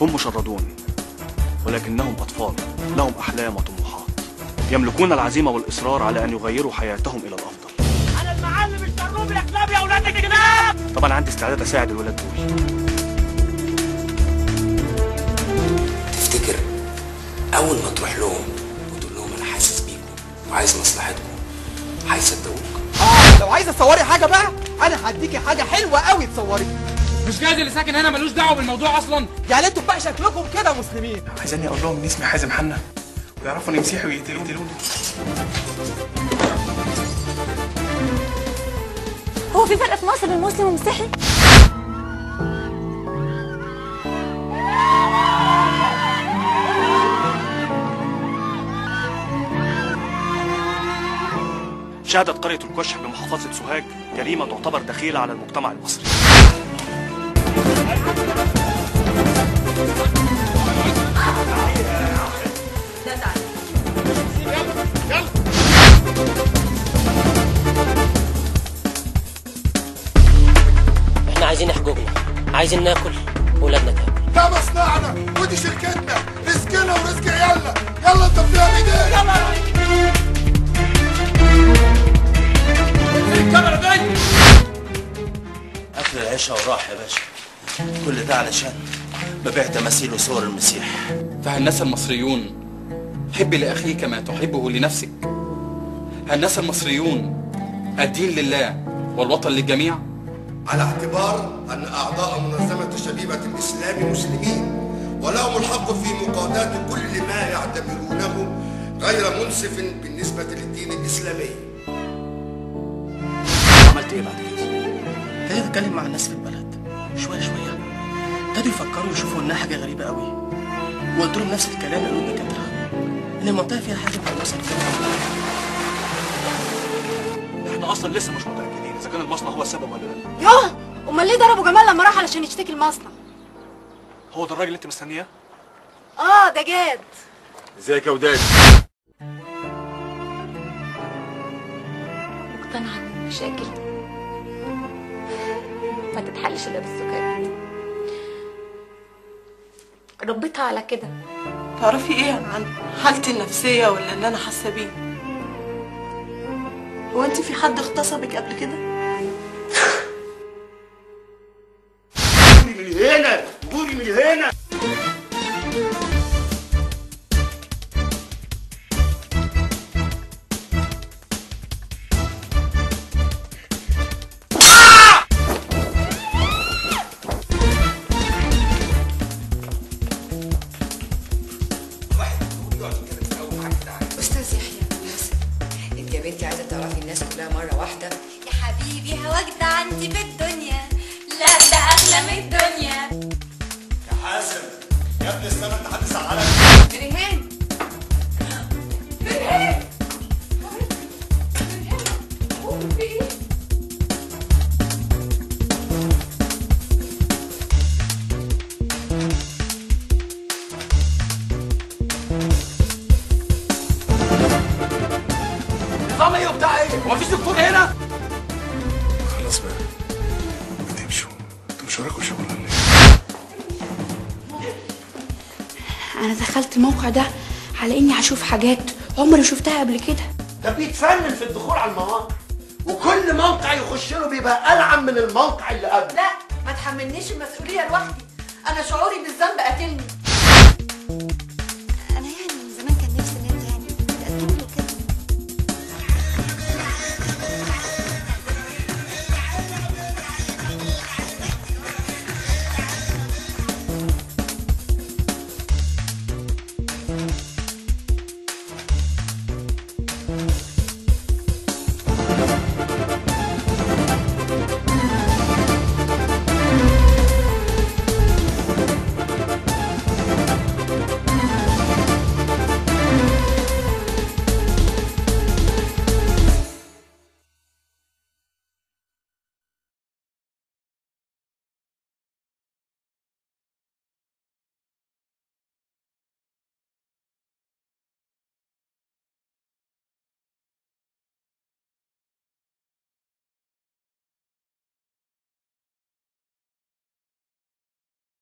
هم مشردون ولكنهم أطفال لهم أحلام وطموحات يملكون العزيمة والإصرار على أن يغيروا حياتهم إلى الأفضل انا المعلم الشروب يا كلاب يا اولاد الكلاب طبعا عندي استعداد أساعد الولاد دول تفتكر اول ما تروح لهم وتقول لهم انا حاسس بيكم وعايز مصلحتكم هيصدقوك اه لو عايزه تصوري حاجه بقى انا هديكي حاجه حلوه قوي تصوري مش جايز اللي ساكن هنا ملوش دعوه بالموضوع اصلا يعني انتوا بقى شكلكم كده مسلمين عايزاني اقول لهم ان اسمي حازم حنا ويعرفوا اني مسيحي ويقتلوني يقتلوني هو في فرق في مصر بين مسلم ومسيحي؟ شهدت قرية الكشح بمحافظة سوهاج جريمة تعتبر دخيلة على المجتمع المصري احنا عايزين حقوقنا عايزين ناكل ولادنا تاكل ده مصنعنا ودي شركتنا رزقنا ورزق عيالنا يلا انت فيها بايديك يلا الكاميرا دي أكل العشاء وراح يا باشا كل ده علشان ببيع تماثيل وصور المسيح فهالناس المصريون حب لاخيك ما تحبه لنفسك هالناس المصريون الدين لله والوطن للجميع على اعتبار ان اعضاء منظمه شبيبه الاسلام مسلمين ولهم الحق في مقاضاه كل ما يعتبرونه غير منصف بالنسبه للدين الاسلامي عملت إيه بعد كده؟ ابتديت اتكلم مع الناس في البلد شويه شويه ابتدوا يفكروا ويشوفوا انها حاجه غريبه قوي وقلت لهم نفس الكلام اللي قالوا الدكاتره ان المنطقه فيها حاجه بتحصل إحنا أصلا لسه مش متأكدين إذا كان المصنع هو السبب ولا لا يوه امال ليه ضربوا جمال لما راح علشان يشتكي المصنع؟ هو ده الراجل اللي أنت مستنياه؟ اه ده جاد ازيك يا وداد مقتنعة ان المشاكل ما تتحلش الا بالسكات ربيتها على كده تعرفي ايه عن حالتي النفسية ولا اللي انا حاسة بيه هو انت في حد اغتصبك قبل كده قولي من هنا قولي من هنا استاذ يحيى ياسر انت يا بنتي عايزه تعرفي الناس كلها مره واحده يا حبيبي هواك ده عندي في الدنيا لا ده اغلى من الدنيا يا حازم يا ابن السما انت حد زعلك نريهان نظام ايه وبتاع ايه هو مفيش دكتور هنا خلاص بقى ما تمشوا انتوا مش وراكوا شغل ولا ايه انا دخلت الموقع ده على اني هشوف حاجات عمري شفتها قبل كده ده بيتفنن في الدخول على المواقع وكل موقع يخش له بيبقى ألعن من الموقع اللي قبله لا ما تحملنيش المسؤوليه لوحدي انا شعوري بالذنب قاتلني